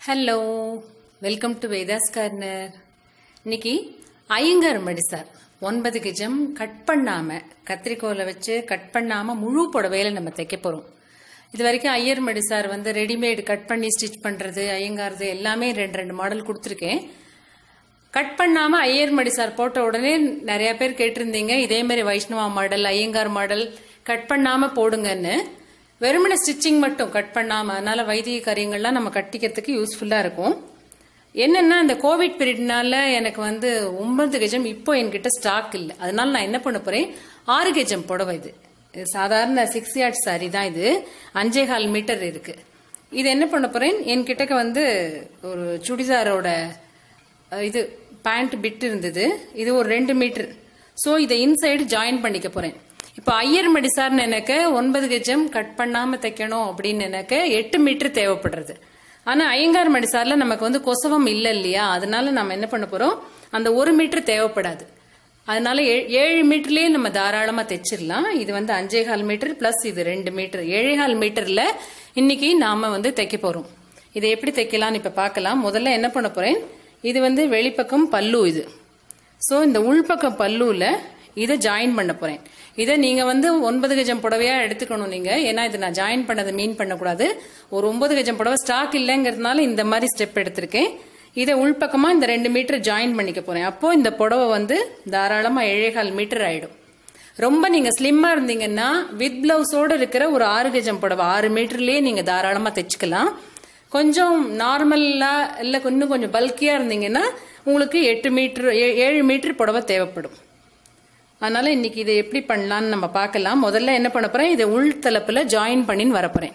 hello welcome to Veda's corner இன்னைக்கு ஐயங்கார் மடிசார் ஒன்பது கஜம் கட் பண்ணாம கத்திரிக்கோலை வச்சு கட் பண்ணாம முழு புடவையில நம்ம தைக்க போறோம் இது வரைக்கும் ஐயர் மடிசார் வந்து ரெடிமேட் கட் பண்ணி ஸ்டிச் பண்றது ஐயங்காரது எல்லாமே ரெண்டு ரெண்டு மாடல் கொடுத்துருக்கேன் கட் பண்ணாம ஐயர் மடிசார் போட்ட உடனே நிறைய பேர் கேட்டிருந்தீங்க இதே மாதிரி Vaishnava model Iyengar model cut பண்ணாம போடுங்கன்னு வெறுமனை ஸ்டிச்சிங் மட்டும் கட் பண்ணாம அதனால வைத்திய காரியங்கள்லாம் நம்ம கட்டிக்கிறதுக்கு யூஸ்ஃபுல்லா இருக்கும் என்னன்னா இந்த கோவிட் பீரியட்னால எனக்கு வந்து ஒன்பது கஜம் இப்போ என்கிட்ட ஸ்டாக் இல்லை அதனால நான் என்ன பண்ண போறேன் ஆறு கஜம் புடவை இது இது சாதாரண சிக்ஸ் யார்ட் சாரி தான் இது அஞ்சே கால் மீட்டர் இருக்கு இது என்ன பண்ண போறேன் என்கிட்டக்க வந்து ஒரு சுடிதாரோட அஹ், இது பேண்ட் பிட் இருந்தது இது ஒரு ரெண்டு மீட்டர் ஸோ இதை இன்சைடு ஜாயின் பண்ணிக்க போறேன் இப்போ ஐயர் மடிசார்னு எனக்கு ஒன்பது கஜம் கட் பண்ணாம தைக்கணும் அப்படின்னு எனக்கு எட்டு மீட்டர் தேவைப்படுறது ஆனா ஐயங்கார் மடிசார்ல நமக்கு வந்து கொசவம் இல்லை இல்லையா அதனால நம்ம என்ன பண்ண போறோம் அந்த ஒரு மீட்டர் தேவைப்படாது அதனால ஏ- ஏழு மீட்டர்லயே நம்ம தாராளமா தைச்சிடலாம் இது வந்து அஞ்சே கால் மீட்டர் பிளஸ் இது ரெண்டு மீட்டர் ஏழே கால் மீட்டர்ல இன்னைக்கு நாம வந்து தைக்க போறோம் இதை எப்படி தைக்கலாம்னு இப்ப பார்க்கலாம் முதல்ல என்ன பண்ண போறேன் இது வந்து வெளிப்பக்கம் பல்லு இது ஸோ இந்த உள்பக்கம் பல்லுல இதை ஜாயின் பண்ண போறேன் இதை நீங்க வந்து ஒன்பது கஜம் புடவையா எடுத்துக்கணும் நீங்க ஏன்னா இது நான் ஜாயின் பண்ணதை மீன் பண்ணக்கூடாது ஒரு ஒன்பது கஜம் புடவை ஸ்டாக் இல்லைங்கிறதுனால இந்த மாதிரி ஸ்டெப் எடுத்திருக்கேன் இதை உள்பக்கமா இந்த ரெண்டு மீட்டர் ஜாயின் பண்ணிக்க போறேன் அப்போ இந்த புடவை வந்து தாராளமா ஏழேகால் மீட்டர் ஆயிடும் ரொம்ப நீங்க ஸ்லிம்மா இருந்தீங்கன்னா வித் பிளவுஸோட இருக்கிற ஒரு ஆறு கஜம் புடவை ஆறு மீட்டர்லயே நீங்க தாராளமா தைச்சுக்கலாம் கொஞ்சம் நார்மலா இல்ல இன்னும் கொஞ்சம் பல்கியா இருந்தீங்கன்னா உங்களுக்கு எட்டு மீட்டர் ஏழு மீட்டர் புடவை தேவைப்படும் அதனால இன்னைக்கு இதை எப்படி பண்ணலாம்னு நம்ம பார்க்கலாம் முதல்ல என்ன பண்ண போறேன் இதை உள் தலப்புல ஜாயின் பண்ணின்னு வரப்போறேன்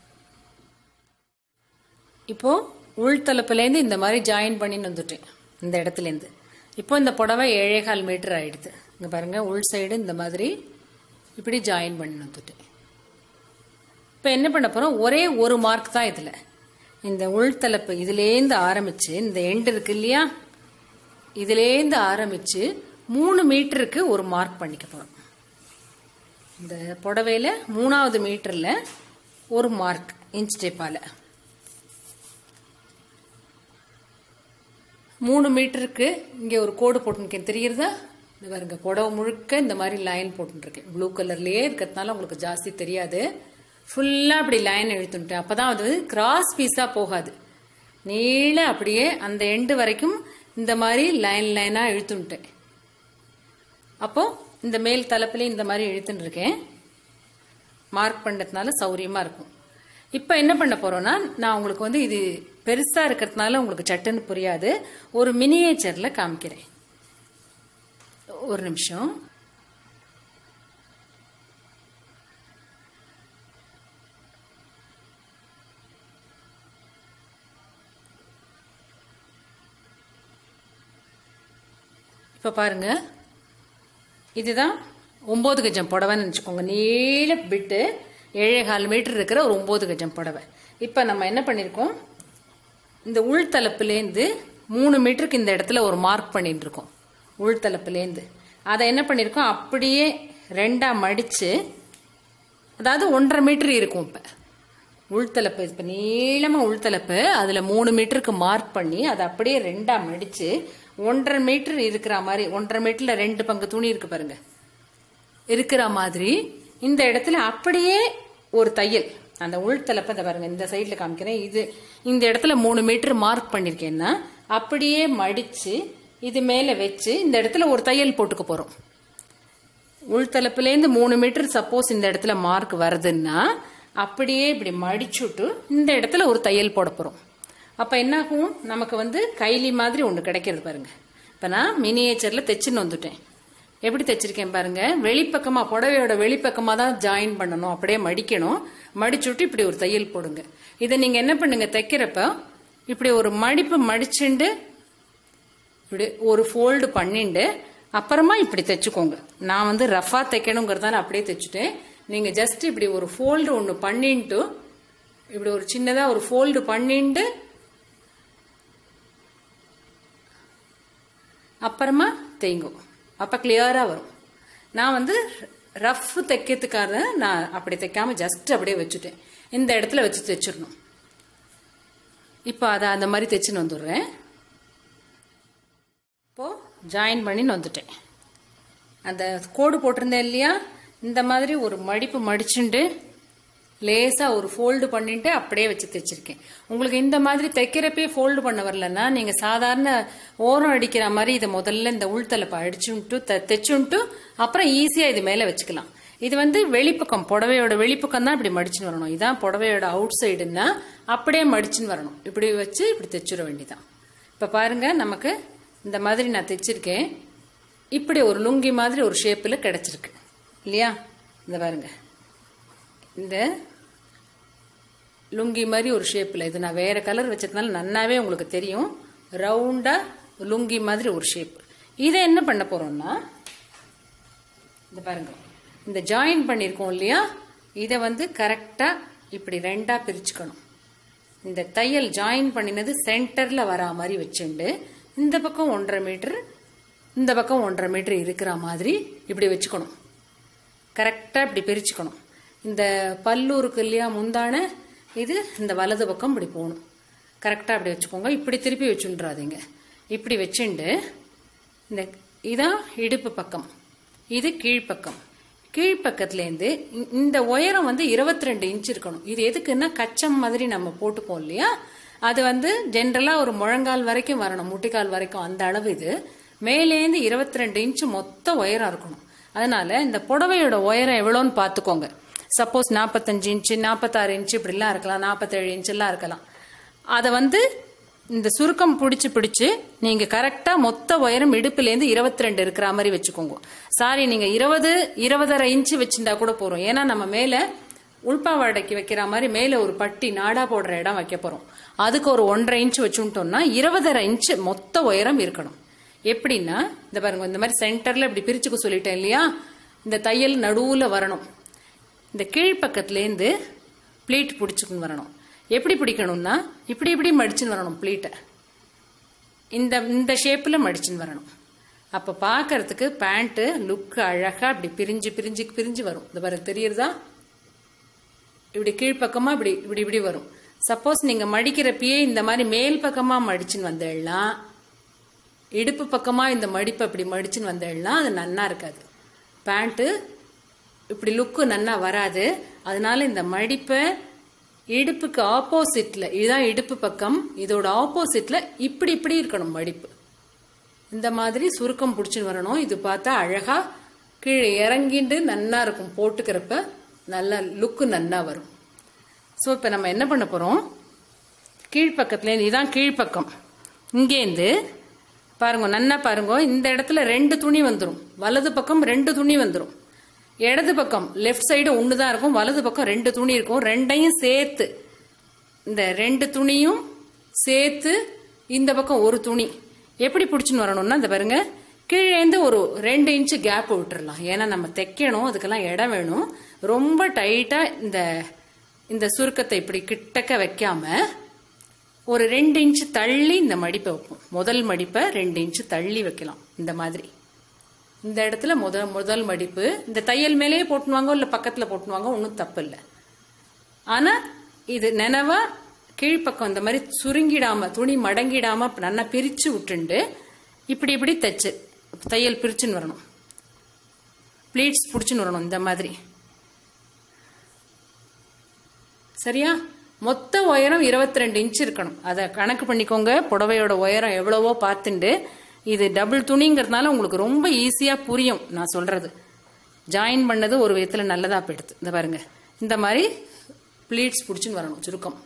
இப்போ உள் தலப்புலேருந்து இந்த மாதிரி ஜாயின் பண்ணின்னு வந்துட்டேன் இந்த இடத்துலேருந்து இப்போ இந்த புடவை ஏழேகால் மீட்டர் ஆயிடுது இங்க பாருங்க உள் சைடு இந்த மாதிரி இப்படி ஜாயின் பண்ணி வந்துட்டேன் இப்போ என்ன பண்ண போறோம் ஒரே ஒரு மார்க் தான் இதுல இந்த உள் தலப்பு இதுலேருந்து ஆரம்பிச்சு இந்த எண்ட் இருக்கு இல்லையா இதுலேருந்து ஆரம்பிச்சு மூணு மீட்டருக்கு ஒரு மார்க் பண்ணிக்க போறோம் இந்த புடவையில மூணாவது மீட்டர்ல ஒரு மார்க் இன்ச் டேப்பால மூணு மீட்டருக்கு இங்க ஒரு கோடு போட்டுருக்கேன் தெரியுறதா இந்த பாருங்க புடவை முழுக்க இந்த மாதிரி லைன் போட்டுருக்கேன் ப்ளூ கலர்லயே இருக்கிறதுனால உங்களுக்கு ஜாஸ்தி தெரியாது ஃபுல்லா அப்படி லைன் இழுத்துட்டேன் அப்பதான் அது கிராஸ் பீஸா போகாது நீள அப்படியே அந்த எண்டு வரைக்கும் இந்த மாதிரி லைன் லைனா இழுத்துட்டேன் அப்போ இந்த மேல் தலப்புல இந்த மாதிரி இழுத்துன்னு இருக்கேன் மார்க் பண்ணதுனால சௌரியமா இருக்கும் இப்போ என்ன பண்ண போறோம்னா நான் உங்களுக்கு வந்து இது பெருசா இருக்கிறதுனால உங்களுக்கு சட்டுன்னு புரியாது ஒரு மினியேச்சர்ல காமிக்கிறேன் ஒரு நிமிஷம் இப்போ பாருங்க இதுதான் ஒன்பது கஜம் புடவைன்னு வச்சுக்கோங்க நீள பிட்டு ஏழேகால் மீட்டர் இருக்கிற ஒரு ஒன்பது கஜம் புடவை இப்போ நம்ம என்ன பண்ணியிருக்கோம் இந்த உள்தலப்புலேருந்து மூணு மீட்டருக்கு இந்த இடத்துல ஒரு மார்க் பண்ணிட்டு இருக்கோம் உள்தலப்புலேருந்து அதை என்ன பண்ணியிருக்கோம் அப்படியே ரெண்டா மடிச்சு அதாவது ஒன்றரை மீட்டர் இருக்கும் இப்போ உள்தலப்பு இப்போ நீளமாக உள்தலப்பு அதில் மூணு மீட்டருக்கு மார்க் பண்ணி அதை அப்படியே ரெண்டா மடிச்சு ஒன்றரை மீட்டர் இருக்கிற மாதிரி ஒன்றரை மீட்டர்ல ரெண்டு பங்கு துணி இருக்கு பாருங்க இருக்கிற மாதிரி இந்த இடத்துல அப்படியே ஒரு தையல் அந்த உள்தலப்பை இதை பாருங்க இந்த சைடில் காமிக்கிறேன் இது இந்த இடத்துல மூணு மீட்டர் மார்க் பண்ணிருக்கேன்னா அப்படியே மடிச்சு இது மேலே வச்சு இந்த இடத்துல ஒரு தையல் போட்டுக்க போறோம் உள்தலப்புலேருந்து மூணு மீட்டர் சப்போஸ் இந்த இடத்துல மார்க் வருதுன்னா அப்படியே இப்படி மடிச்சுட்டு இந்த இடத்துல ஒரு தையல் போட போறோம் அப்ப என்ன ஆகும் நமக்கு வந்து கைலி மாதிரி ஒன்று கிடைக்கிறது பாருங்க இப்ப நான் மினியேச்சர்ல தைச்சுன்னு வந்துட்டேன் எப்படி தைச்சிருக்கேன் பாருங்க வெளிப்பக்கமா புடவையோட வெளிப்பக்கமா தான் ஜாயின் பண்ணணும் அப்படியே மடிக்கணும் மடிச்சுட்டு இப்படி ஒரு தையல் போடுங்க இதை நீங்க என்ன பண்ணுங்க தைக்கிறப்ப இப்படி ஒரு மடிப்பு மடிச்சுண்டு இப்படி ஒரு ஃபோல்டு பண்ணிண்டு அப்புறமா இப்படி தைச்சுக்கோங்க நான் வந்து ரஃபா தைக்கணுங்கிறதால அப்படியே தைச்சுட்டேன் நீங்க ஜஸ்ட் இப்படி ஒரு ஃபோல்டு ஒன்று பண்ணிட்டு இப்படி ஒரு சின்னதா ஒரு ஃபோல்டு பண்ணிண்டு அப்புறமா தேங்கும் அப்ப கிளியரா வரும் நான் வந்து ரஃப் தைக்கிறதுக்காக நான் அப்படி தைக்காம ஜஸ்ட் அப்படியே வச்சுட்டேன் இந்த இடத்துல வச்சு தைச்சிடணும் இப்போ அதை அந்த மாதிரி தைச்சுன்னு வந்துடுறேன் இப்போ ஜாயின் பண்ணின்னு வந்துட்டேன் அந்த கோடு போட்டிருந்தேன் இல்லையா இந்த மாதிரி ஒரு மடிப்பு மடிச்சுண்டு லேசா ஒரு ஃபோல்டு பண்ணிட்டு அப்படியே வச்சு தைச்சிருக்கேன் உங்களுக்கு இந்த மாதிரி தைக்கிறப்பே ஃபோல்டு பண்ண வரலன்னா நீங்க சாதாரண ஓரம் அடிக்கிற மாதிரி இதை முதல்ல இந்த உள்தலைப்பை அடிச்சுட்டு த- தைச்சுன்ட்டு அப்புறம் ஈஸியா இது மேல வச்சுக்கலாம் இது வந்து வெளிப்பக்கம் புடவையோட வெளிப்பக்கம் தான் இப்படி மடிச்சுன்னு வரணும் இதான் புடவையோட அவுட் சைடுன்னா அப்படியே மடிச்சுன்னு வரணும் இப்படி வச்சு இப்படி தைச்சிட வேண்டியதான் இப்ப பாருங்க நமக்கு இந்த மாதிரி நான் தைச்சிருக்கேன் இப்படி ஒரு லுங்கி மாதிரி ஒரு ஷேப்பில் கிடைச்சிருக்கு இல்லையா இந்த பாருங்க இந்த லுங்கி மாதிரி ஒரு ஷேப்பில் இது நான் வேற கலர் வச்சதுனால நன்னாவே உங்களுக்கு தெரியும் ரவுண்டா லுங்கி மாதிரி ஒரு ஷேப் இதை என்ன பண்ண போறோம்னா இந்த பாருங்க இந்த ஜாயின் பண்ணியிருக்கோம் இல்லையா இதை வந்து கரெக்டா இப்படி ரெண்டா பிரிச்சுக்கணும் இந்த தையல் ஜாயின் பண்ணினது சென்டர்ல வரா மாதிரி வச்சுண்டு இந்த பக்கம் ஒன்றரை மீட்டர் இந்த பக்கம் ஒன்றரை மீட்டர் இருக்கிற மாதிரி இப்படி வச்சுக்கணும் கரெக்டா இப்படி பிரிச்சுக்கணும் இந்த பல்லு இருக்கு இல்லையா முந்தான இது இந்த வலது பக்கம் இப்படி போகணும் கரெக்டா அப்படி வச்சுக்கோங்க இப்படி திருப்பி வச்சுன்றாதீங்க இப்படி வச்சுண்டு இந்த இதான் இடுப்பு பக்கம் இது கீழ்ப்பக்கம் கீழ்ப்பக்கத்துலேருந்து இ- இந்த உயரம் வந்து 22 ரெண்டு இன்ச் இருக்கணும் இது எதுக்குன்னா கச்சம் மாதிரி நம்ம போட்டுப்போம் இல்லையா அது வந்து ஜென்ரலாக ஒரு முழங்கால் வரைக்கும் வரணும் முட்டிக்கால் வரைக்கும் அந்த அளவு இது மேலேந்து 22 ரெண்டு இன்ச் மொத்த உயரம் இருக்கணும் அதனால இந்த புடவையோட உயரம் எவ்வளோன்னு பார்த்துக்கோங்க சப்போஸ் நாற்பத்தஞ்சு இன்ச்சு நாற்பத்தாறு இன்ச்சு இப்படிலாம் இருக்கலாம் நாற்பத்தேழு இன்ச்செல்லாம் இருக்கலாம் அதை வந்து இந்த சுருக்கம் பிடிச்சு பிடிச்சு நீங்க கரெக்டா மொத்த உயரம் இடுப்புலேருந்து 22 ரெண்டு இருக்கிற மாதிரி வச்சுக்கோங்க சாரி நீங்க இருபது இருபதரை இன்ச்சு வச்சிருந்தா கூட போறோம் ஏன்னா நம்ம மேல உள்பாவாடைக்கு வைக்கிற மாதிரி மேல ஒரு பட்டி நாடா போடுற இடம் வைக்க போறோம் அதுக்கு ஒரு ஒன்றரை இன்ச் வச்சுட்டோம்னா இருபதரை இன்ச்சு மொத்த உயரம் இருக்கணும் எப்படின்னா இந்த பாருங்க இந்த மாதிரி சென்டர்ல இப்படி பிரிச்சுக்க சொல்லிட்டேன் இல்லையா இந்த தையல் நடுவுல வரணும் இந்த கீழ்ப்பக்கத்துலேருந்து ப்ளீட் பிடிச்சிக்கின்னு வரணும் எப்படி பிடிக்கணும்னா இப்படி இப்படி மடிச்சுன்னு வரணும் ப்ளீட்டை இந்த இந்த ஷேப்பில் மடிச்சுன்னு வரணும் அப்போ பார்க்கறதுக்கு பேண்ட்டு லுக் அழகாக இப்படி பிரிஞ்சு பிரிஞ்சு பிரிஞ்சு வரும் இந்த பாருங்க தெரியுறதா இப்படி கீழ்ப்பக்கமாக இப்படி இப்படி இப்படி வரும் சப்போஸ் நீங்கள் மடிக்கிறப்பயே இந்த மாதிரி மேல் பக்கமாக மடிச்சுன்னு வந்தேன்னா இடுப்பு பக்கமாக இந்த மடிப்பை இப்படி மடிச்சுன்னு வந்தேன்னா அது நன்னா இருக்காது பேண்ட்டு இப்படி லுக்கு நன்னா வராது அதனால இந்த மடிப்பை இடுப்புக்கு ஆப்போசிட்ல இதுதான் இடுப்பு பக்கம் இதோட ஆப்போசிட்ல இப்படி இப்படி இருக்கணும் மடிப்பு இந்த மாதிரி சுருக்கம் பிடிச்சின்னு வரணும் இது பார்த்தா அழகா கீழே இறங்கிட்டு நன்னா இருக்கும் போட்டுக்கிறப்ப நல்ல லுக்கு நன்னா வரும் ஸோ இப்போ நம்ம என்ன பண்ண போறோம் கீழ்ப்பக்கத்துல இதான் கீழ்ப்பக்கம் இங்கேருந்து பாருங்க நன்னா பாருங்க இந்த இடத்துல ரெண்டு துணி வந்துடும் வலது பக்கம் ரெண்டு துணி வந்துடும் இடது பக்கம் லெஃப்ட் சைடு ஒன்று தான் இருக்கும் வலது பக்கம் ரெண்டு துணி இருக்கும் ரெண்டையும் சேர்த்து இந்த ரெண்டு துணியும் சேர்த்து இந்த பக்கம் ஒரு துணி எப்படி பிடிச்சின்னு வரணும்னா இந்த பாருங்க கீழேந்து ஒரு ரெண்டு இன்ச்சு கேப் விட்டுறலாம் ஏன்னா நம்ம தைக்கணும் அதுக்கெல்லாம் இடம் வேணும் ரொம்ப டைட்டா இந்த இந்த சுருக்கத்தை இப்படி கிட்டக்க வைக்காம ஒரு ரெண்டு இன்ச்சு தள்ளி இந்த மடிப்பை வைப்போம் முதல் மடிப்பை ரெண்டு இன்ச்சு தள்ளி வைக்கலாம் இந்த மாதிரி இந்த இடத்துல முதல் முதல் மடிப்பு இந்த தையல் மேலேயே போட்டுனுவாங்க இல்லை பக்கத்தில் போட்டுனுவாங்க ஒன்றும் தப்பு இல்லை ஆனால் இது நினைவா கீழ்ப்பக்கம் இந்த மாதிரி சுருங்கிடாம துணி மடங்கிடாம நல்லா பிரிச்சு விட்டுண்டு இப்படி இப்படி தைச்சு தையல் பிரிச்சுன்னு வரணும் ப்ளீட்ஸ் பிடிச்சுன்னு வரணும் இந்த மாதிரி சரியா மொத்த உயரம் 22 ரெண்டு இன்ச் இருக்கணும் அதை கணக்கு பண்ணிக்கோங்க புடவையோட உயரம் எவ்வளவோ பார்த்துண்டு இது டபுள் துணிங்கிறதுனால உங்களுக்கு ரொம்ப ஈஸியா புரியும் நான் சொல்றது ஜாயின் பண்ணது ஒரு விதத்துல நல்லதா போயிடுது இந்த பாருங்க இந்த மாதிரி ப்ளீட்ஸ் பிடிச்சின்னு வரணும் சுருக்கம்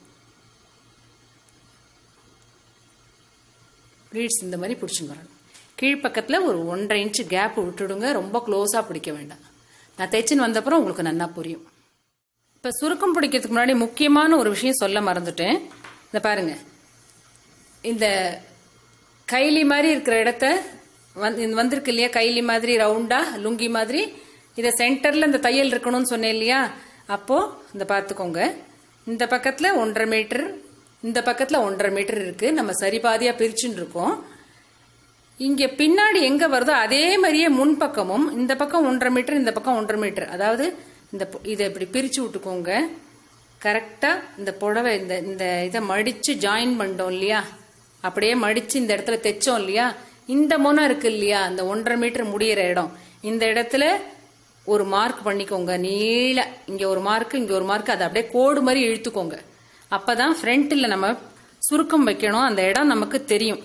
ப்ளீட்ஸ் இந்த மாதிரி பிடிச்சின்னு வரணும் கீழ்ப்பக்கத்தில் ஒரு ஒன்றரை இன்ச்சு கேப் விட்டுடுங்க ரொம்ப க்ளோஸாக பிடிக்க வேண்டாம் நான் தைச்சின்னு வந்தப்புறம் உங்களுக்கு நல்லா புரியும் இப்போ சுருக்கம் பிடிக்கிறதுக்கு முன்னாடி முக்கியமான ஒரு விஷயம் சொல்ல மறந்துட்டேன் இந்த பாருங்க இந்த கைலி மாதிரி இருக்கிற இடத்த வந்து இது வந்திருக்கு இல்லையா கைலி மாதிரி ரவுண்டா லுங்கி மாதிரி இதை சென்டர்ல இந்த தையல் இருக்கணும்னு சொன்னேன் இல்லையா அப்போ இந்த பார்த்துக்கோங்க இந்த பக்கத்துல ஒன்றரை மீட்டர் இந்த பக்கத்துல ஒன்றரை மீட்டர் இருக்கு நம்ம சரி பாதியா பிரிச்சுன்னு இருக்கோம் இங்க பின்னாடி எங்க வருதோ அதே மாதிரியே முன்பக்கமும் இந்த பக்கம் ஒன்றரை மீட்டர் இந்த பக்கம் ஒன்றரை மீட்டர் அதாவது இந்த ப- இதை இப்படி பிரிச்சு விட்டுக்கோங்க கரெக்டாக இந்த புடவை இந்த இந்த இதை மடித்து ஜாயின் பண்ணிட்டோம் இல்லையா அப்படியே மடித்து இந்த இடத்துல தைச்சோம் இல்லையா இந்த முனை இருக்கு இல்லையா இந்த ஒன்றரை மீட்டர் முடியிற இடம் இந்த இடத்துல ஒரு மார்க் பண்ணிக்கோங்க நீள இங்க ஒரு மார்க் இங்க ஒரு மார்க் அதை அப்படியே கோடு மாதிரி இழுத்துக்கோங்க அப்பதான் ஃப்ரண்ட்ல நம்ம சுருக்கம் வைக்கணும் அந்த இடம் நமக்கு தெரியும்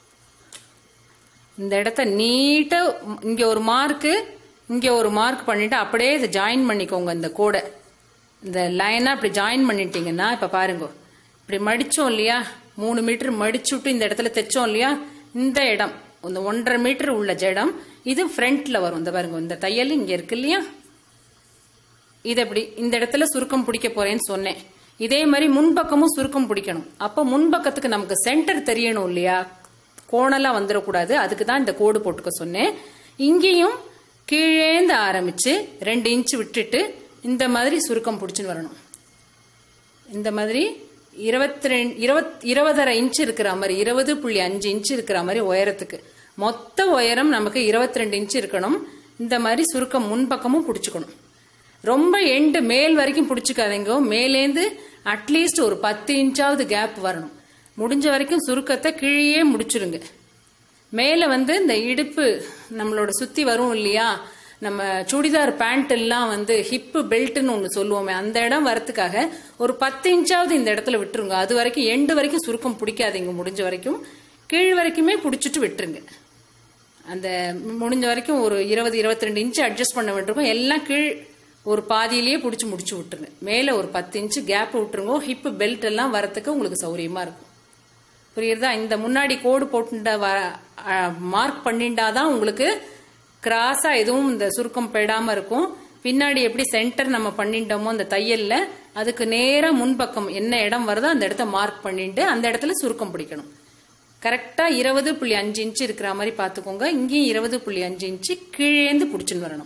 இந்த இடத்த நீட்டா இங்க ஒரு மார்க்கு இங்க ஒரு மார்க் பண்ணிட்டு அப்படியே இதை ஜாயின் பண்ணிக்கோங்க இந்த கோடை இந்த லைனா இப்படி ஜாயின் பண்ணிட்டீங்கன்னா இப்ப பாருங்க இப்படி மடிச்சோம் இல்லையா மூணு மீட்டர் மடிச்சுட்டு இந்த இடத்துல தைச்சோம் இல்லையா இந்த இடம் இந்த ஒன்றரை மீட்டர் உள்ள இடம் இது ஃப்ரண்ட்ல வரும் இந்த பாருங்க இந்த தையல் இங்க இருக்கு இல்லையா இது எப்படி இந்த இடத்துல சுருக்கம் பிடிக்க போறேன்னு சொன்னேன் இதே மாதிரி முன்பக்கமும் சுருக்கம் பிடிக்கணும் அப்போ முன்பக்கத்துக்கு நமக்கு சென்டர் தெரியணும் இல்லையா கோணலா வந்துடக்கூடாது அதுக்கு தான் இந்த கோடு போட்டுக்க சொன்னேன் இங்கேயும் கீழேந்து ஆரம்பிச்சு ரெண்டு இன்ச் விட்டுட்டு இந்த மாதிரி சுருக்கம் பிடிச்சுன்னு வரணும் இந்த மாதிரி இருபத்தி ரெண்டு இருபத் இருபதரை இன்ச் இருக்கிற மாதிரி இருபது புள்ளி அஞ்சு இன்ச் இருக்கிற மாதிரி உயரத்துக்கு மொத்த உயரம் நமக்கு இருபத்தி ரெண்டு இன்ச் இருக்கணும் இந்த மாதிரி சுருக்கம் முன்பக்கமும் பிடிச்சுக்கணும் ரொம்ப எண்டு மேல் வரைக்கும் பிடிச்சிக்காதீங்க மேலேந்து அட்லீஸ்ட் ஒரு பத்து இன்ச்சாவது கேப் வரணும் முடிஞ்ச வரைக்கும் சுருக்கத்தை கீழே முடிச்சிருங்க மேலே வந்து இந்த இடுப்பு நம்மளோட சுத்தி வரும் இல்லையா நம்ம சுடிதார் பேண்ட் எல்லாம் வந்து ஹிப்பு பெல்ட்னு ஒன்று சொல்லுவோமே அந்த இடம் வரத்துக்காக ஒரு பத்து இன்ச்சாவது இந்த இடத்துல விட்டுருங்க அது வரைக்கும் எண்டு வரைக்கும் சுருக்கம் பிடிக்காதீங்க முடிஞ்ச வரைக்கும் கீழ் வரைக்குமே பிடிச்சிட்டு விட்டுருங்க அந்த முடிஞ்ச வரைக்கும் ஒரு இருபது இருபத்தி ரெண்டு இன்ச்சு அட்ஜஸ்ட் பண்ண விட்டுருக்கோம் எல்லாம் கீழ் ஒரு பாதியிலேயே பிடிச்சி முடிச்சு விட்டுருங்க மேலே ஒரு பத்து இன்ச்சு கேப் விட்டுருங்க ஹிப்பு பெல்ட் எல்லாம் வரத்துக்கு உங்களுக்கு சௌரியமா இருக்கும் புரியுறதா இந்த முன்னாடி கோடு போட்டுண்டா மார்க் பண்ணிண்டாதான் உங்களுக்கு கிராஸா எதுவும் இந்த சுருக்கம் பெடாம இருக்கும் பின்னாடி எப்படி சென்டர் நம்ம பண்ணிட்டோமோ அந்த தையல்ல அதுக்கு நேரா முன்பக்கம் என்ன இடம் வருதோ அந்த இடத்த மார்க் பண்ணிட்டு அந்த இடத்துல சுருக்கம் பிடிக்கணும் கரெக்டா இருபது புள்ளி அஞ்சு இன்ச்சு இருக்கிற மாதிரி பாத்துக்கோங்க இங்கேயும் இருபது புள்ளி அஞ்சு இன்ச்சு கீழேந்து பிடிச்சுன்னு வரணும்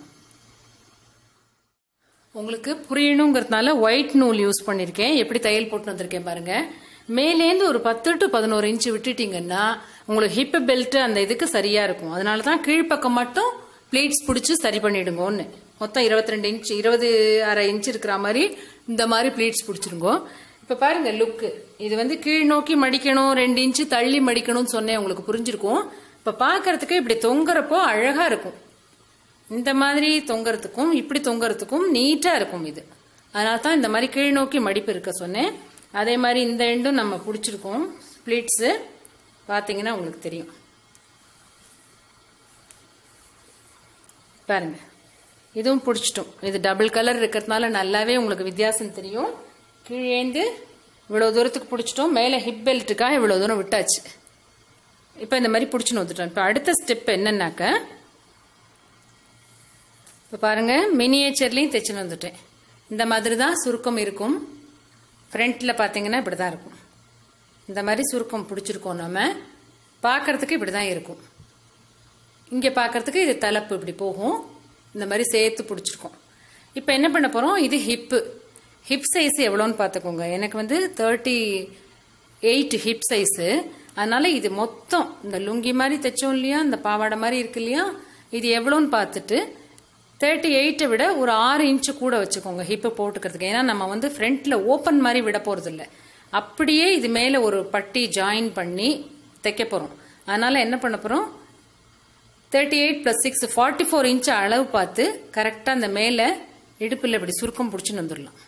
உங்களுக்கு புரியணுங்கிறதுனால ஒயிட் நூல் யூஸ் பண்ணிருக்கேன் எப்படி தையல் போட்டு வந்திருக்கேன் பாருங்க மேலேந்து ஒரு பத்து டு பதினோரு இன்ச்சு விட்டுட்டீங்கன்னா உங்களுக்கு ஹிப் பெல்ட் அந்த இதுக்கு சரியா இருக்கும் அதனால தான் கீழ்ப்பக்கம் மட்டும் பிளேட்ஸ் பிடிச்சி சரி பண்ணிடுங்கன்னு மொத்தம் இருபத்தி ரெண்டு இன்ச் இருபது அரை இன்ச் இருக்கிற மாதிரி இந்த மாதிரி பிளேட்ஸ் பிடிச்சிருங்கோ இப்ப பாருங்க லுக்கு இது வந்து கீழ் நோக்கி மடிக்கணும் ரெண்டு இன்ச்சு தள்ளி மடிக்கணும்னு சொன்னேன் உங்களுக்கு புரிஞ்சிருக்கும் இப்ப பாக்குறதுக்கு இப்படி தொங்குறப்போ அழகா இருக்கும் இந்த மாதிரி தொங்குறதுக்கும் இப்படி தொங்குறதுக்கும் நீட்டா இருக்கும் இது அதனால தான் இந்த மாதிரி கீழ் நோக்கி மடிப்பு இருக்க சொன்னேன் அதே மாதிரி இந்த எண்டும் நம்ம பிடிச்சிருக்கோம் ஸ்பிளிட்ஸு பார்த்தீங்கன்னா உங்களுக்கு தெரியும் பாருங்க இதுவும் பிடிச்சிட்டோம் இது டபுள் கலர் இருக்கிறதுனால நல்லாவே உங்களுக்கு வித்தியாசம் தெரியும் கீழேந்து இவ்வளோ தூரத்துக்கு பிடிச்சிட்டோம் மேலே ஹிப் பெல்ட்டுக்காக இவ்வளோ தூரம் விட்டாச்சு இப்போ இந்த மாதிரி பிடிச்சின்னு வந்துட்டோம் இப்போ அடுத்த ஸ்டெப் என்னன்னாக்க இப்போ பாருங்க மினியேச்சர்லையும் தைச்சுன்னு வந்துட்டேன் இந்த மாதிரி தான் சுருக்கம் இருக்கும் ஃப்ரண்ட்டில் பார்த்தீங்கன்னா இப்படி தான் இருக்கும் இந்த மாதிரி சுருக்கம் பிடிச்சிருக்கோம் நம்ம பார்க்கறதுக்கு இப்படி தான் இருக்கும் இங்கே பார்க்கறதுக்கு இது தலைப்பு இப்படி போகும் இந்த மாதிரி சேர்த்து பிடிச்சிருக்கோம் இப்போ என்ன பண்ண போகிறோம் இது ஹிப்பு ஹிப் சைஸ் எவ்வளோன்னு பார்த்துக்கோங்க எனக்கு வந்து தேர்ட்டி எயிட் ஹிப் சைஸு அதனால இது மொத்தம் இந்த லுங்கி மாதிரி தைச்சோம் இல்லையா இந்த பாவாடை மாதிரி இருக்கு இல்லையா இது எவ்வளோன்னு பார்த்துட்டு தேர்ட்டி எயிட்டை விட ஒரு ஆறு இன்ச்சு கூட வச்சுக்கோங்க ஹிப்பு போட்டுக்கிறதுக்கு ஏன்னா நம்ம வந்து ஃப்ரண்ட்ல ஓப்பன் மாதிரி விட போறது இல்லை அப்படியே இது மேலே ஒரு பட்டி ஜாயின் பண்ணி தைக்க போகிறோம் அதனால என்ன பண்ண போகிறோம் thirty eight plus six forty four inch அளவு பார்த்து கரெக்டாக அந்த மேலே இடுப்பில் இப்படி சுருக்கம் பிடிச்சின்னு வந்துடலாம்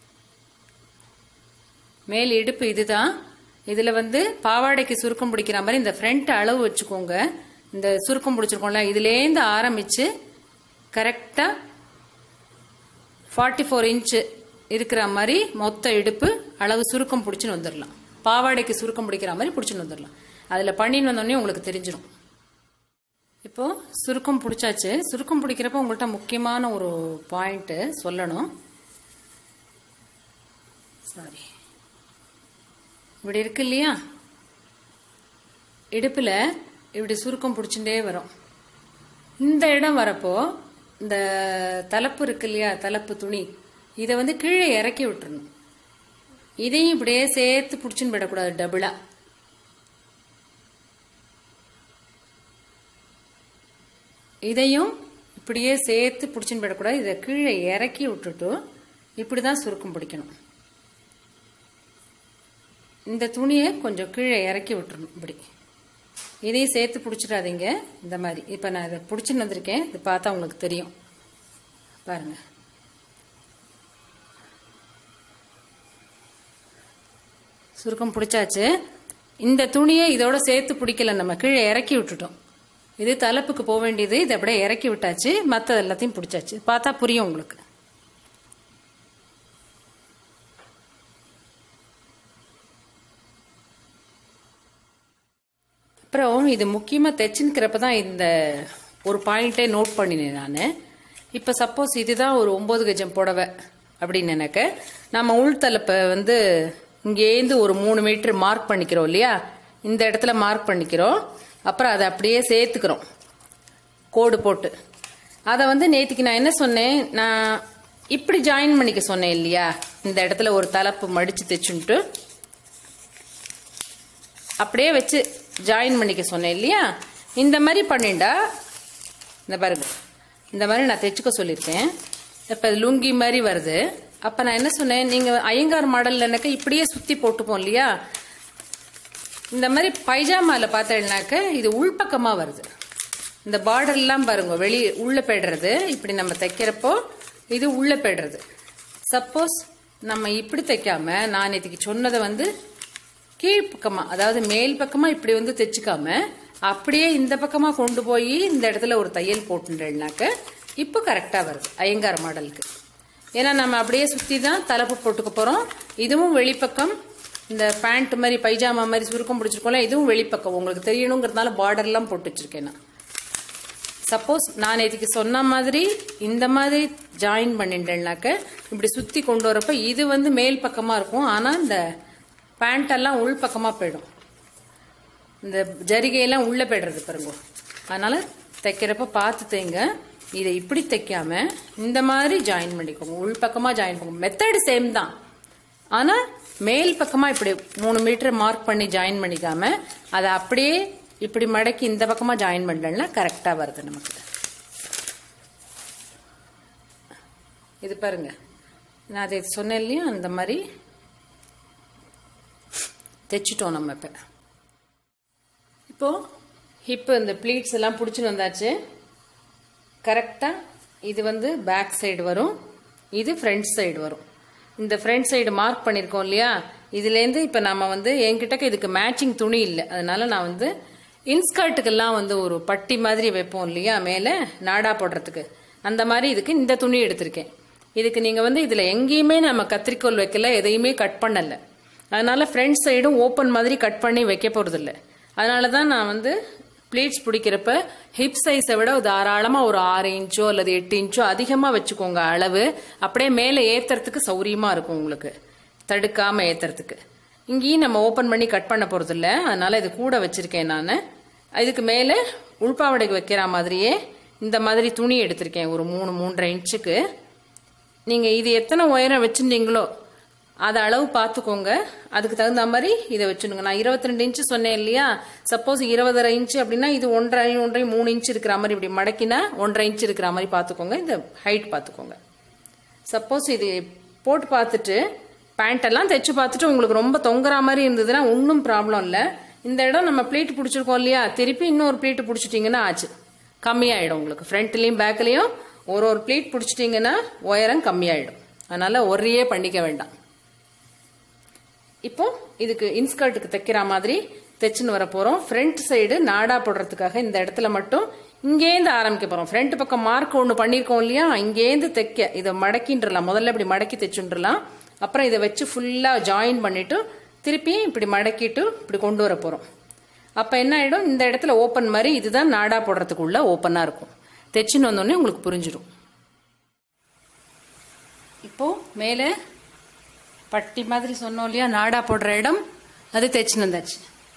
மேல் இடுப்பு இதுதான் இதில் வந்து பாவாடைக்கு சுருக்கம் பிடிக்கிற மாதிரி இந்த ஃப்ரண்ட் அளவு வச்சுக்கோங்க இந்த சுருக்கம் பிடிச்சிருக்கோம்ல இதுலேருந்து ஆரம்பித்து கரெக்டாக ஃபார்ட்டி ஃபோர் இன்ச்சு இருக்கிற மாதிரி மொத்த இடுப்பு அளவு சுருக்கம் பிடிச்சின்னு வந்துடலாம் பாவாடைக்கு சுருக்கம் பிடிக்கிற மாதிரி பிடிச்சின்னு வந்துடலாம் அதில் பண்ணின்னு வந்தோடனே உங்களுக்கு தெரிஞ்சிடும் இப்போ சுருக்கம் பிடிச்சாச்சு சுருக்கம் பிடிக்கிறப்ப உங்கள்கிட்ட முக்கியமான ஒரு பாயிண்ட் சொல்லணும் சாரி இப்படி இருக்கு இல்லையா இடுப்பில் இப்படி சுருக்கம் பிடிச்சுட்டே வரும் இந்த இடம் வரப்போ இந்த தலைப்பு இருக்கு இல்லையா தலைப்பு துணி இதை வந்து கீழே இறக்கி விட்டுறணும் இதையும் இப்படியே சேர்த்து பிடிச்சின்னு விடக்கூடாது டபுளா இதையும் இப்படியே சேர்த்து பிடிச்சின்னு விடக்கூடாது இதை கீழே இறக்கி விட்டுட்டு இப்படி தான் சுருக்கம் பிடிக்கணும் இந்த துணியை கொஞ்சம் கீழே இறக்கி விட்டுறணும் இப்படி இதையும் சேர்த்து பிடிச்சிடாதீங்க இந்த மாதிரி இப்போ நான் இதை பிடிச்சின்னு வந்திருக்கேன் இது பார்த்தா உங்களுக்கு தெரியும் பாருங்க சுருக்கம் பிடிச்சாச்சு இந்த துணியை இதோட சேர்த்து பிடிக்கல நம்ம கீழே இறக்கி விட்டுட்டோம் இது தலைப்புக்கு போக வேண்டியது இதை அப்படியே இறக்கி விட்டாச்சு மற்ற எல்லாத்தையும் பிடிச்சாச்சு பார்த்தா புரியும் உங்களுக்கு அப்புறம் இது முக்கியமாக தைச்சுக்கிறப்ப தான் இந்த ஒரு பாயிண்ட்டே நோட் பண்ணினேன் நான் இப்போ சப்போஸ் இதுதான் ஒரு ஒம்பது கஜம் புடவை அப்படின்னு நினைக்க நம்ம உள்தலப்பை வந்து இங்கேருந்து ஒரு மூணு மீட்டர் மார்க் பண்ணிக்கிறோம் இல்லையா இந்த இடத்துல மார்க் பண்ணிக்கிறோம் அப்புறம் அதை அப்படியே சேர்த்துக்கிறோம் கோடு போட்டு அதை வந்து நேற்றுக்கு நான் என்ன சொன்னேன் நான் இப்படி ஜாயின் பண்ணிக்க சொன்னேன் இல்லையா இந்த இடத்துல ஒரு தலைப்பு மடித்து தைச்சுன்ட்டு அப்படியே வச்சு ஜாயின் பண்ணிக்க சொன்னேன் இல்லையா இந்த மாதிரி பண்ணிண்டா இந்த பாருங்க இந்த மாதிரி நான் தைச்சுக்க சொல்லியிருக்கேன் இப்போ லுங்கி மாதிரி வருது அப்போ நான் என்ன சொன்னேன் நீங்கள் ஐயங்கார் மாடல்லனாக்க இப்படியே சுற்றி போட்டுப்போம் இல்லையா இந்த மாதிரி பைஜாமாவில் பார்த்தேன்னாக்க இது உள்பக்கமாக வருது இந்த பார்டர்லாம் பாருங்க வெளியே உள்ளே போய்டுறது இப்படி நம்ம தைக்கிறப்போ இது உள்ளே போய்டுறது சப்போஸ் நம்ம இப்படி தைக்காம நான் இதுக்கு சொன்னதை வந்து கீழ்ப்பக்கமா அதாவது மேல் பக்கமா இப்படி வந்து தைச்சுக்காம அப்படியே இந்த பக்கமா கொண்டு போய் இந்த இடத்துல ஒரு தையல் போட்டுட்டேன்னாக்க இப்போ கரெக்டா வருது ஐயங்கார் மாடலுக்கு ஏன்னா நம்ம அப்படியே சுத்தி தான் தலைப்பு போட்டுக்க போறோம் இதுவும் வெளிப்பக்கம் இந்த பேண்ட் மாதிரி பைஜாமா மாதிரி சுருக்கம் பிடிச்சிருக்கோம்ல இதுவும் வெளிப்பக்கம் உங்களுக்கு தெரியணுங்கிறதுனால பார்டர்லாம் போட்டு வச்சிருக்கேன் நான் சப்போஸ் நான் இதுக்கு சொன்ன மாதிரி இந்த மாதிரி ஜாயின் பண்ணிட்டேன்னாக்க இப்படி சுத்தி கொண்டு வரப்ப இது வந்து மேல் பக்கமா இருக்கும் ஆனா இந்த பேண்ட் எல்லாம் உள் பக்கமா போயிடும் இந்த ஜரிகையெல்லாம் உள்ள போயிடுறது பாருங்க அதனால தைக்கிறப்ப பார்த்து தைங்க இதை இப்படி தைக்காம இந்த மாதிரி ஜாயின் பண்ணிக்கோங்க உள் பக்கமா ஜாயின் பண்ணுங்க மெத்தட் சேம் தான் ஆனா மேல் பக்கமா இப்படி மூணு மீட்டர் மார்க் பண்ணி ஜாயின் பண்ணிக்காம அதை அப்படியே இப்படி மடக்கி இந்த பக்கமா ஜாயின் பண்ணலன்னா கரெக்டா வருது நமக்கு இது பாருங்க நான் அதை சொன்னேன் இல்லையா அந்த மாதிரி தைச்சிட்டோம் நம்ம இப்போ இப்போ ஹிப்பு இந்த ப்ளீட்ஸ் எல்லாம் பிடிச்சின்னு வந்தாச்சு கரெக்டாக இது வந்து பேக் சைடு வரும் இது ஃப்ரண்ட் சைடு வரும் இந்த ஃப்ரண்ட் சைடு மார்க் பண்ணியிருக்கோம் இல்லையா இதுலேருந்து இப்போ நம்ம வந்து என்கிட்ட இதுக்கு மேட்சிங் துணி இல்லை அதனால நான் வந்து இன்ஸ்கர்ட்டுக்கெல்லாம் வந்து ஒரு பட்டி மாதிரி வைப்போம் இல்லையா மேலே நாடா போடுறதுக்கு அந்த மாதிரி இதுக்கு இந்த துணி எடுத்திருக்கேன் இதுக்கு நீங்கள் வந்து இதில் எங்கேயுமே நம்ம கத்திரிக்கோல் வைக்கல எதையுமே கட் பண்ணலை அதனால ஃப்ரண்ட் சைடும் ஓப்பன் மாதிரி கட் பண்ணி வைக்க போகிறதில்ல அதனால தான் நான் வந்து ப்ளீட்ஸ் பிடிக்கிறப்ப ஹிப் சைஸை விட தாராளமாக ஒரு ஆறு இன்ச்சோ அல்லது எட்டு இன்ச்சோ அதிகமாக வச்சுக்கோங்க அளவு அப்படியே மேலே ஏற்றுறதுக்கு சௌரியமாக இருக்கும் உங்களுக்கு தடுக்காமல் ஏற்றுறதுக்கு இங்கேயும் நம்ம ஓப்பன் பண்ணி கட் பண்ண போகிறதில்ல அதனால இது கூட வச்சுருக்கேன் நான் இதுக்கு மேலே உள்பாவடைக்கு வைக்கிற மாதிரியே இந்த மாதிரி துணி எடுத்திருக்கேன் ஒரு மூணு மூன்றரை இன்ச்சுக்கு நீங்கள் இது எத்தனை உயரம் வச்சுருந்தீங்களோ அதை அளவு பார்த்துக்கோங்க அதுக்கு தகுந்த மாதிரி இதை வச்சுடுங்க நான் இருபத்தி ரெண்டு இன்ச்சு சொன்னேன் இல்லையா சப்போஸ் இருபதரை இன்ச்சு அப்படின்னா இது ஒன்றரை ஒன்றரை மூணு இன்ச்சு இருக்கிற மாதிரி இப்படி மடக்கினா ஒன்றரை இன்ச்சு இருக்கிற மாதிரி பார்த்துக்கோங்க இந்த ஹைட் பார்த்துக்கோங்க சப்போஸ் இது போட்டு பார்த்துட்டு பேண்ட் எல்லாம் தைச்சு பார்த்துட்டு உங்களுக்கு ரொம்ப தொங்குற மாதிரி இருந்ததுன்னா ஒன்றும் ப்ராப்ளம் இல்லை இந்த இடம் நம்ம ப்ளீட் பிடிச்சிருக்கோம் இல்லையா திருப்பி இன்னொரு ப்ளீட் பிடிச்சிட்டிங்கன்னா ஆச்சு கம்மியாயிடும் உங்களுக்கு ஃப்ரண்ட்லேயும் பேக்லேயும் ஒரு ஒரு ப்ளீட் பிடிச்சிட்டிங்கன்னா உயரம் கம்மியாயிடும் அதனால ஒரே பண்ணிக்க வேண்டாம் இப்போ இதுக்கு இன்ஸ்கர்ட்டுக்கு தைக்கிற மாதிரி தைச்சுன்னு வர போறோம் ஃப்ரண்ட் சைடு நாடா போடுறதுக்காக இந்த இடத்துல மட்டும் இங்கேருந்து ஆரம்பிக்க போறோம் ஃப்ரண்ட் பக்கம் மார்க் ஒன்று பண்ணியிருக்கோம் இல்லையா இங்கேருந்து தைக்க இதை மடக்கின்றலாம் முதல்ல இப்படி மடக்கி தைச்சுன்றலாம் அப்புறம் இதை வச்சு ஃபுல்லா ஜாயின் பண்ணிட்டு திருப்பியும் இப்படி மடக்கிட்டு இப்படி கொண்டு வர போறோம் அப்ப என்ன ஆயிடும் இந்த இடத்துல ஓப்பன் மாதிரி இதுதான் நாடா போடுறதுக்குள்ள ஓப்பனா இருக்கும் தைச்சுன்னு வந்தோடனே உங்களுக்கு புரிஞ்சிடும் இப்போ மேலே பட்டி மாதிரி சொன்னோம் இல்லையா நாடா போடுற இடம் அது தைச்சுன்னு வந்தாச்சு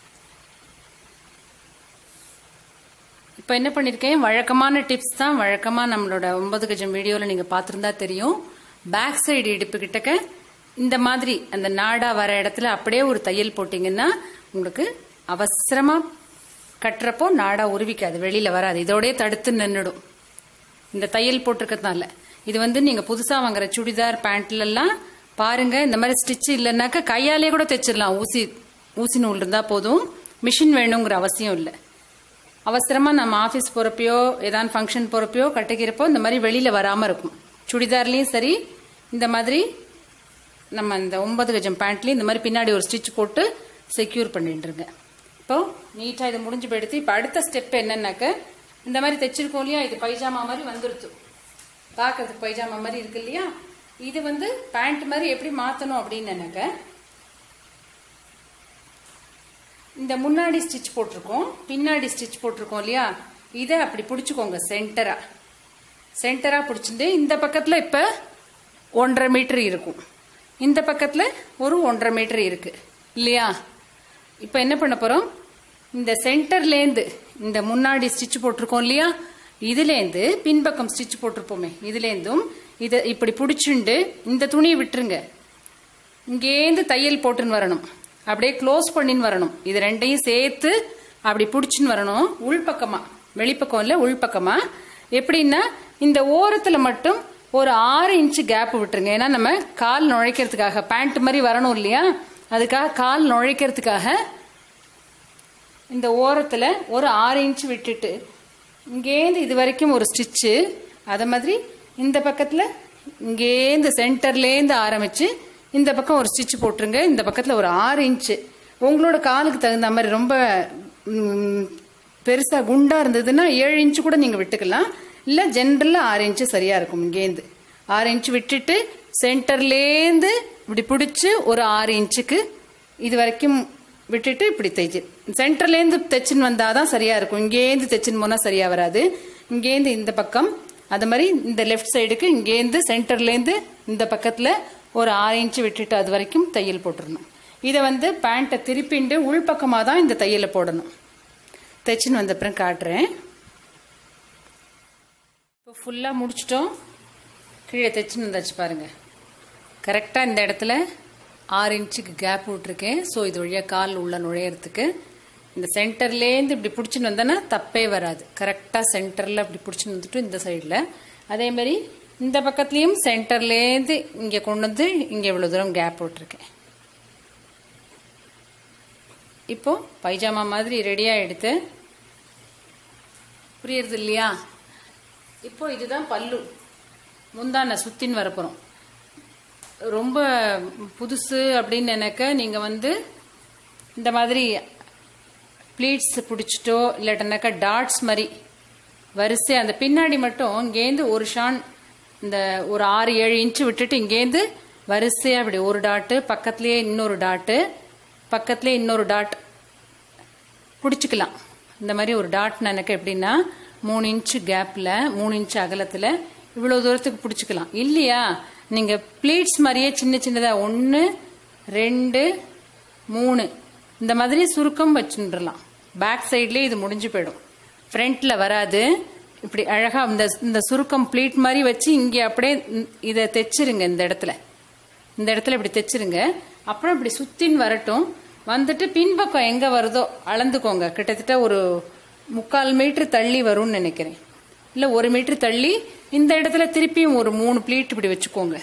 இப்போ என்ன பண்ணியிருக்கேன் வழக்கமான டிப்ஸ் தான் வழக்கமாக நம்மளோட ஒன்பது கஜம் வீடியோவில் நீங்கள் பார்த்துருந்தா தெரியும் பேக் சைடு இடுப்பு கிட்டக்க இந்த மாதிரி அந்த நாடா வர இடத்துல அப்படியே ஒரு தையல் போட்டிங்கன்னா உங்களுக்கு அவசரமாக கட்டுறப்போ நாடா உருவிக்காது வெளியில் வராது இதோடய தடுத்து நின்றுடும் இந்த தையல் போட்டிருக்கிறதுனால இது வந்து நீங்கள் புதுசாக வாங்குற சுடிதார் பேண்ட்லலாம் பாருங்க இந்த மாதிரி ஸ்டிச் இல்லைன்னாக்கா கையாலே கூட தைச்சிடலாம் ஊசி ஊசி நூல் இருந்தால் போதும் மிஷின் வேணுங்கிற அவசியம் இல்லை அவசரமாக நம்ம ஆஃபீஸ் போகிறப்பையோ ஏதாவது ஃபங்க்ஷன் போகிறப்பையோ கட்டிக்கிறப்போ இந்த மாதிரி வெளியில் வராமல் இருக்கும் சுடிதார்லேயும் சரி இந்த மாதிரி நம்ம இந்த ஒன்பது கஜம் பேண்ட்லேயும் இந்த மாதிரி பின்னாடி ஒரு ஸ்டிச் போட்டு செக்யூர் பண்ணிட்டுருங்க இப்போ நீட்டாக இது முடிஞ்சு போயிடுத்து இப்போ அடுத்த ஸ்டெப் என்னன்னாக்க இந்த மாதிரி தைச்சிருக்கோம் இல்லையா இது பைஜாமா மாதிரி வந்துருத்து பார்க்கறதுக்கு பைஜாமா மாதிரி இருக்கு இல்லையா இது வந்து பேண்ட் மாதிரி எப்படி மாற்றணும் அப்படின்னாக்க இந்த முன்னாடி ஸ்டிச் போட்டிருக்கோம் பின்னாடி ஸ்டிச் போட்டிருக்கோம் இல்லையா இதை அப்படி பிடிச்சிக்கோங்க சென்டரா சென்டரா பிடிச்சிட்டு இந்த பக்கத்துல இப்ப ஒன்றரை மீட்டர் இருக்கும் இந்த பக்கத்துல ஒரு ஒன்றரை மீட்டர் இருக்கு இல்லையா இப்ப என்ன பண்ண போறோம் இந்த சென்டர்லேருந்து இந்த முன்னாடி ஸ்டிச் போட்டிருக்கோம் இல்லையா இதுலேருந்து பின்பக்கம் ஸ்டிச் போட்டிருப்போமே இதுலேருந்தும் இதை இப்படி பிடிச்சுண்டு இந்த துணியை விட்டுருங்க இங்கேருந்து தையல் போட்டுன்னு வரணும் அப்படியே க்ளோஸ் பண்ணின்னு வரணும் இது ரெண்டையும் சேர்த்து அப்படி பிடிச்சின்னு வரணும் உள்பக்கமா வெளிப்பக்கம் இல்லை உள்பக்கமா எப்படின்னா இந்த ஓரத்துல மட்டும் ஒரு ஆறு இன்ச்சு கேப் விட்டுருங்க ஏன்னா நம்ம கால் நுழைக்கிறதுக்காக பேண்ட் மாதிரி வரணும் இல்லையா அதுக்காக கால் நுழைக்கிறதுக்காக இந்த ஓரத்துல ஒரு ஆறு இன்ச் விட்டுட்டு இங்கேருந்து இது வரைக்கும் ஒரு ஸ்டிச்சு அதை மாதிரி இந்த பக்கத்துல இங்கேருந்து சென்டர்லேருந்து ஆரம்பிச்சு இந்த பக்கம் ஒரு ஸ்டிச் போட்டுருங்க இந்த பக்கத்துல ஒரு ஆறு இன்ச்சு உங்களோட காலுக்கு தகுந்த மாதிரி ரொம்ப ம், பெருசா குண்டா இருந்ததுன்னா ஏழு இன்ச்சு கூட நீங்க விட்டுக்கலாம் இல்ல ஜென்ரலா ஆறு இன்ச்சு சரியா இருக்கும் இங்கேருந்து ஆறு இன்ச்சு விட்டுட்டு சென்டர்லேருந்து இப்படி பிடிச்சு ஒரு ஆறு இன்ச்சுக்கு இது வரைக்கும் விட்டுட்டு இப்படி தைச்சு சென்டர்லேருந்து தைச்சின்னு வந்தாதான் சரியா இருக்கும் இங்கேருந்து தைச்சின்னு போனா சரியா வராது இங்கேருந்து இந்த பக்கம் அது மாதிரி இந்த லெஃப்ட் சைடுக்கு இங்கேருந்து சென்டர்லேருந்து இந்த பக்கத்துல ஒரு ஆறு இன்ச்சு விட்டுட்டு அது வரைக்கும் தையல் போட்டுடணும் இதை வந்து பேண்ட்டை திருப்பிண்டு உள்பக்கமாக தான் இந்த தையலை போடணும் தைச்சின்னு வந்த அப்புறம் காட்டுறேன் இப்போ ஃபுல்லாக முடிச்சிட்டோம் கீழே தைச்சின்னு வந்தாச்சு பாருங்க கரெக்டாக இந்த இடத்துல ஆறு இன்ச்சுக்கு கேப் விட்டுருக்கேன் ஸோ இது வழியாக கால் உள்ள நுழையிறதுக்கு இந்த சென்டர்லேருந்து இப்படி பிடிச்சின்னு வந்தேன்னா தப்பே வராது கரெக்டாக சென்டரில் இப்படி பிடிச்சின்னு வந்துட்டு இந்த சைடில் அதே மாதிரி இந்த பக்கத்துலேயும் சென்டர்லேருந்து இங்கே கொண்டு வந்து இங்கே இவ்வளோ தூரம் கேப் விட்டுருக்கேன் இப்போ பைஜாமா மாதிரி ரெடியாக எடுத்து புரியுறது இல்லையா இப்போ இதுதான் பல்லு முந்தான சுத்தின்னு வரப்போகிறோம் ரொம்ப புதுசு அப்படின்னு நினைக்க நீங்கள் வந்து இந்த மாதிரி ப்ளீட்ஸ் பிடிச்சிட்டோ இல்லாட்டனாக்கா டாட்ஸ் மாதிரி வரிசை அந்த பின்னாடி மட்டும் இங்கேருந்து ஒரு ஷான் இந்த ஒரு ஆறு ஏழு இன்ச்சு விட்டுட்டு இங்கேருந்து வரிசையாக அப்படி ஒரு டாட்டு பக்கத்துலேயே இன்னொரு டாட்டு பக்கத்துலேயே இன்னொரு டாட் பிடிச்சிக்கலாம் இந்த மாதிரி ஒரு டாட் எனக்கு எப்படின்னா மூணு இன்ச்சு கேப்பில் மூணு இன்ச்சு அகலத்தில் இவ்வளோ தூரத்துக்கு பிடிச்சிக்கலாம் இல்லையா நீங்கள் ப்ளீட்ஸ் மாதிரியே சின்ன சின்னதாக ஒன்று ரெண்டு மூணு இந்த மாதிரி சுருக்கம் வச்சுட்டுலாம் பேக் சைட்லேயே இது முடிஞ்சு போயிடும் ஃப்ரண்ட்டில் வராது இப்படி அழகாக இந்த இந்த சுருக்கம் ப்ளீட் மாதிரி வச்சு இங்கே அப்படியே இதை தைச்சிருங்க இந்த இடத்துல இந்த இடத்துல இப்படி தைச்சிருங்க அப்புறம் இப்படி சுத்தின்னு வரட்டும் வந்துட்டு பின்பக்கம் எங்க வருதோ அளந்துக்கோங்க கிட்டத்தட்ட ஒரு முக்கால் மீட்டர் தள்ளி வரும்னு நினைக்கிறேன் இல்ல ஒரு மீட்டர் தள்ளி இந்த இடத்துல திருப்பியும் ஒரு மூணு ப்ளீட் இப்படி வச்சுக்கோங்க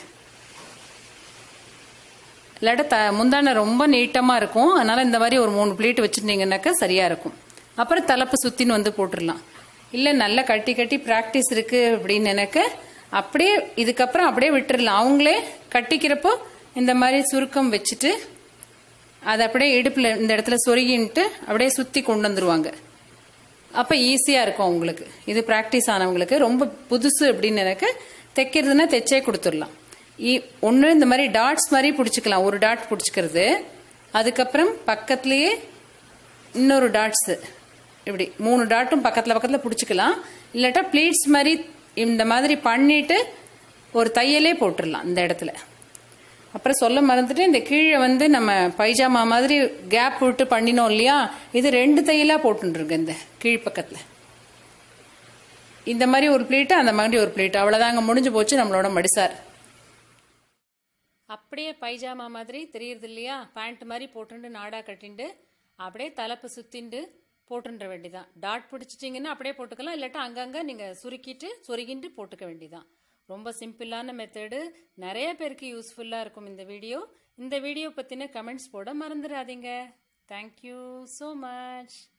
இல்லாட்ட த முந்தான ரொம்ப நீட்டமா இருக்கும் அதனால இந்த மாதிரி ஒரு மூணு ப்ளீட் வச்சிருந்தீங்கன்னாக்கா சரியா இருக்கும் அப்புறம் தலைப்பு சுத்தின்னு வந்து போட்டுடலாம் இல்ல நல்லா கட்டி கட்டி பிராக்டிஸ் இருக்கு அப்படின்னு நினைக்க அப்படியே இதுக்கப்புறம் அப்படியே விட்டுறலாம் அவங்களே கட்டிக்கிறப்போ இந்த மாதிரி சுருக்கம் வச்சுட்டு அதை அப்படியே இடுப்புல இந்த இடத்துல சொருகின்ட்டு அப்படியே சுத்தி கொண்டு வந்துருவாங்க அப்ப ஈஸியா இருக்கும் உங்களுக்கு இது பிராக்டிஸ் ஆனவங்களுக்கு ரொம்ப புதுசு அப்படின்னு நினைக்க தைக்கிறதுனா தைச்சே கொடுத்துடலாம் ஒன்று இந்த மாதிரி டாட்ஸ் மாதிரி பிடிச்சிக்கலாம் ஒரு டாட் பிடிச்சிக்கிறது அதுக்கப்புறம் பக்கத்துலேயே இன்னொரு டாட்ஸ் இப்படி மூணு டாட்டும் பக்கத்தில் பக்கத்தில் பிடிச்சிக்கலாம் இல்லாட்டா ப்ளீட்ஸ் மாதிரி இந்த மாதிரி பண்ணிட்டு ஒரு தையலே போட்டுடலாம் இந்த இடத்துல அப்புறம் சொல்ல மறந்துட்டு இந்த கீழே வந்து நம்ம பைஜாமா மாதிரி கேப் விட்டு பண்ணினோம் இல்லையா இது ரெண்டு தையலா போட்டுருங்க இந்த கீழ்ப்பக்கத்தில் இந்த மாதிரி ஒரு பிளேட்டு அந்த மாதிரி ஒரு பிளேட் அவ்வளோதாங்க முடிஞ்சு போச்சு நம்மளோட மடிசார் அப்படியே பைஜாமா மாதிரி தெரியுது இல்லையா பேண்ட் மாதிரி போட்டுண்டு நாடா கட்டிண்டு அப்படியே தலைப்பு சுத்திண்டு போட்டுன்ற வேண்டிதான் டாட் பிடிச்சிட்டிங்கன்னா அப்படியே போட்டுக்கலாம் இல்லாட்டா அங்கங்கே நீங்கள் சுருக்கிட்டு சொருகிட்டு போட்டுக்க வேண்டிதான் ரொம்ப சிம்பிளான மெத்தடு நிறைய பேருக்கு யூஸ்ஃபுல்லாக இருக்கும் இந்த வீடியோ இந்த வீடியோ பற்றின கமெண்ட்ஸ் போட மறந்துடாதீங்க தேங்க்யூ ஸோ மச்